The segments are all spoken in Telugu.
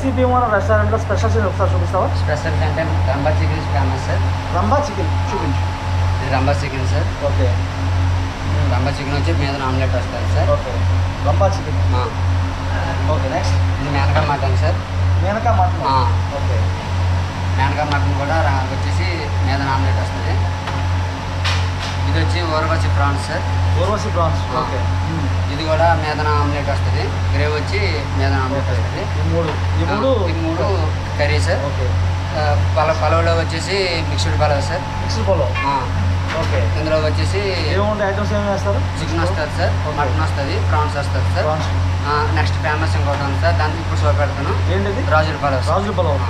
స్పైసీ భీమవరం రెస్టారెంట్లో స్పెషల్స్ ఏంటి ఒకసారి చూపిస్తావా స్పెషల్స్ అంటే Rambha chicken famous sir Rambha chicken చూపించు ఇది Rambha chicken sir okay Rambha chicken వచ్చి మీద ఆమ్లెట్ వస్తుంది సార్ ఓకే రంబా చికెన్ ఆ, ఓకే నెక్స్ట్ ఇది Menaka mutton sir Menaka mutton ఆ. ఓకే మేనకా మటన్ కూడా రా- వచ్చేసి మీద ఆమ్లెట్ వస్తుంది ఇది వచ్చి ఊరవచ్చి ప్రాన్స్ సార్ ఊర్వశి ప్రాన్స్ ఆ. ఓకే ఇది కూడా మీద ఆమ్లెట్ వస్తుంది గ్రేవ్ వచ్చి మీద ఆమ్లెట్ ఓకే వస్తుంది ఈ మూడు ఈ మూడు ఈ మూడు కర్రీ సార్ ఓకే ఆ, పల పలవలో వచ్చేసి mixed pulao sir mixed pulao ఆ, ఓకే ఇందులో వచ్చేసి ఏముంటాయి ఐటమ్స్ ఏమి వేస్తారు చికెన్ వస్తుంది సార్ మటన్ వస్తుంది ప్రాన్స్ వస్తుంది సార్ ప్రాన్స్ నెక్స్ట్ ఫేమస్ ఇంకోటి ఉంది సార్ దాన్ని ఇప్పుడు చూపెడతాను ఏంటిది రాజుల పలవ్ సార్. రాజుల పొలం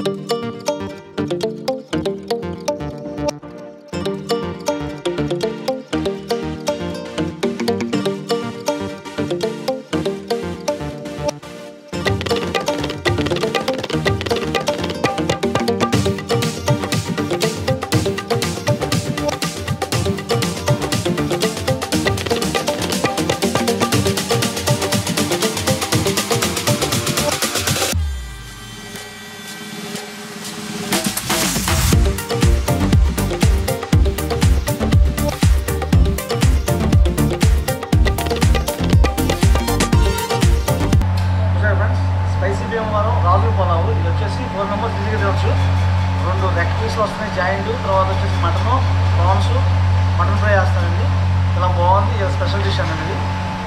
చూసారు ఫ్రెండ్స్ స్పైసీ భీమవరం రాజుల పొలావు ఇది వచ్చేసి ఫోర్ మెంబర్స్ ఈజీగా తినొచ్చు రెండు నెక్ పీస్లు వస్తున్నాయి జాయింట్ తర్వాత వచ్చేసి మటన్ ప్రాన్స్ మటన్ ఫ్రై వేస్తానండి ఇలా బాగుంది ఇది స్పెషల్ డిష్ అండి ఇది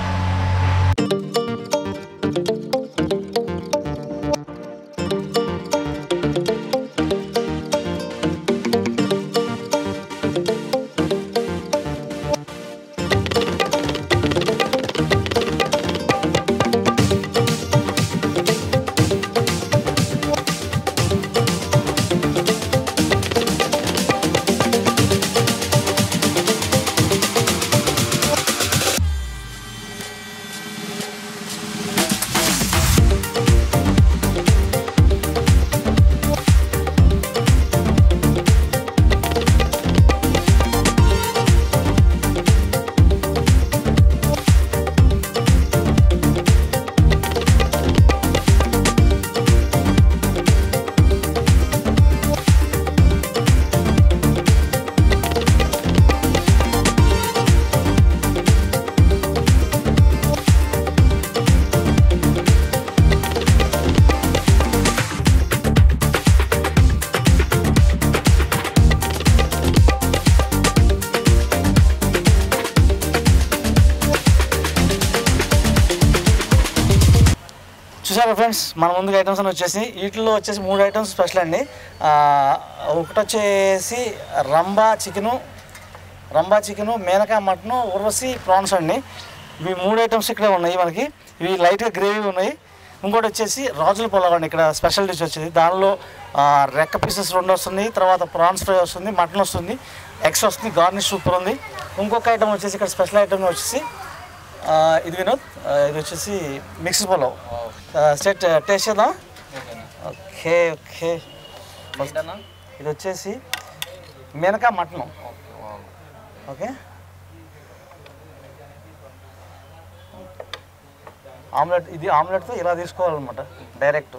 చూసారా ఫ్రెండ్స్ మన ముందుకు ఐటమ్స్ అని వచ్చేసి వీటిలో వచ్చేసి మూడు ఐటమ్స్ స్పెషల్ అండి ఆ, ఒకటి వచ్చేసి Rambha chicken Rambha chicken Menaka mutton Urvashi prawns అండి ఇవి మూడు ఐటమ్స్ ఇక్కడ ఉన్నాయి మనకి ఇవి లైట్గా గ్రేవీ ఉన్నాయి ఇంకోటి వచ్చేసి రాజుల పొలావ్ అండి ఇక్కడ స్పెషల్ డిష్ వచ్చేది దానిలో ఆ, రెక్క పీసెస్ రెండు వస్తుంది తర్వాత ప్రాన్స్ ఫ్రై వస్తుంది మటన్ వస్తుంది ఎగ్స్ వస్తుంది గార్నిష్ సూపర్ ఉంది ఇంకొక ఐటమ్ వచ్చేసి ఇక్కడ స్పెషల్ ఐటమ్ వచ్చేసి ఆ, ఇది వినోద్ ఆ, ఇది వచ్చేసి మిక్స్డ్ పొలావ్ స్టేట్ టేస్ట్ చేద్దాం ఓకే ఓకే ఇది వచ్చేసి మెనక మటన్ ఓకే ఆమ్లెట్ ఇది ఆమ్లెట్తో ఇలా తీసుకోవాలన్నమాట డైరెక్ట్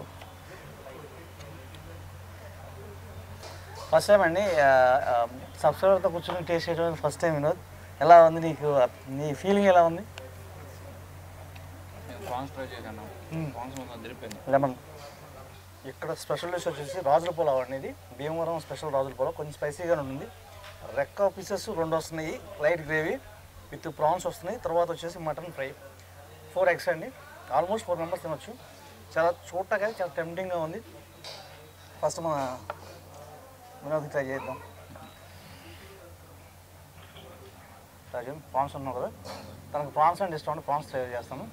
ఫస్ట్ టైం అండి సబ్స్క్రైబర్తో కూర్చొని టేస్ట్ చేయడం ఫస్ట్ టైం వినోద్ ఎలా ఉంది నీకు నీ ఫీలింగ్ ఎలా ఉంది ప్రాన్స్ ట్రై చేశాను మ్మ్. ప్రాన్స్ మొత్తం తిరిగిపోయింది లెమన్ ఇక్కడ స్పెషల్ డిష్ వచ్చేసి రాజుల పులావ్ అనేది భీమవరం స్పెషల్ రాజుల పులావ్ కొంచెం స్పైసీగా ఉంటుంది రెక్క పీసెస్ రెండు వస్తున్నాయి లైట్ గ్రేవీ విత్ ప్రాన్స్ వస్తున్నాయి తర్వాత వచ్చేసి మటన్ ఫ్రై ఫోర్ ఎగ్స్ అండి ఆల్మోస్ట్ ఫోర్ మెంబర్స్ తినొచ్చు చాలా చూడటానికి చాలా టెంప్టింగ్గా ఉంది ఫస్ట్ మన వినోద్ ట్రై చేద్దాం ట్రై చేద్దాం ప్రాన్స్ ఉన్నావు కదా తనకు ప్రాన్స్ అంటే ఇష్టం అంటే ప్రాన్స్ ట్రై చేస్తాను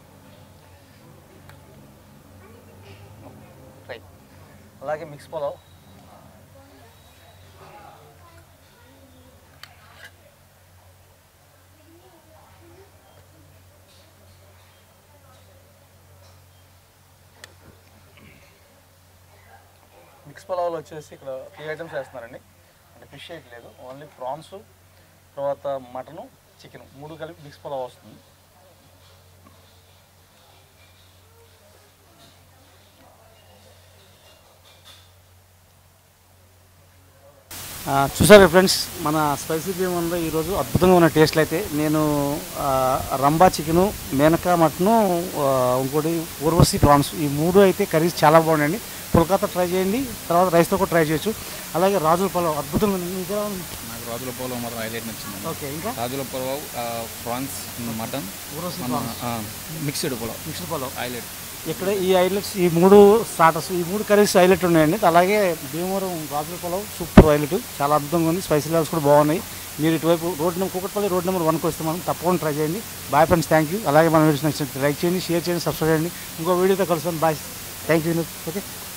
ఫ్రై అలాగే మిక్స్ పులావ్ మిక్స్ పులావ్లో వచ్చేసి ఇక్కడ త్రీ ఐటమ్స్ వేస్తున్నారండి అంటే ఫిష్ వేయట్లేదు ఓన్లీ ప్రాన్స్ తర్వాత మటను చికెన్ మూడు కలిపి మిక్స్ పులావ్ వస్తుంది ఆ, చూసారు ఫ్రెండ్స్ మన స్పైసీ భీమంలో ఈరోజు అద్భుతంగా ఉన్న టేస్ట్లు అయితే నేను ఆ, రంబా చికెను మేనకా మటను ఆ, ఇంకోటి ఊర్వశి ప్రాన్స్ ఈ మూడు అయితే కర్రీస్ చాలా బాగున్నాయండి పుల్కాతో ట్రై చేయండి తర్వాత రైస్తో కూడా ట్రై చేయొచ్చు అలాగే రాజుల పొలం అద్భుతంగా ఉంది మీకు ఎలా ఉంది? నాకు రాజుల పొలం మాత్రం హైలైట్ నచ్చింది ఓకే ఇంకా రాజుల పొలం ప్రాన్స్ మటన్ ఊర్వశి మన prawns mixed pulao mixed pulao highlight ఇక్కడ ఈ హైలైట్స్ ఈ మూడు స్టార్టర్స్ ఈ మూడు కర్రీస్ హైలైట్ ఉన్నాయండి అలాగే భీమవరం రాజుల పొలం సూపర్ హైలైట్ చాలా అద్భుతంగా ఉంది స్పైసీ లెవెల్స్ కూడా బాగున్నాయి మీరు ఇటువైపు road number Kukatpally road number వన్కి వస్తే మనం తప్పకుండా ట్రై చేయండి బాయ్ ఫ్రెండ్స్ థ్యాంక్ యూ అలాగే మన వీడియోస్ నచ్చినట్టు లైక్ చేయండి షేర్ చేయండి సబ్స్క్రైబ్ చేయండి ఇంకో వీడియోతో కలుస్తాను బాయ్ థ్యాంక్ యూ ఓకే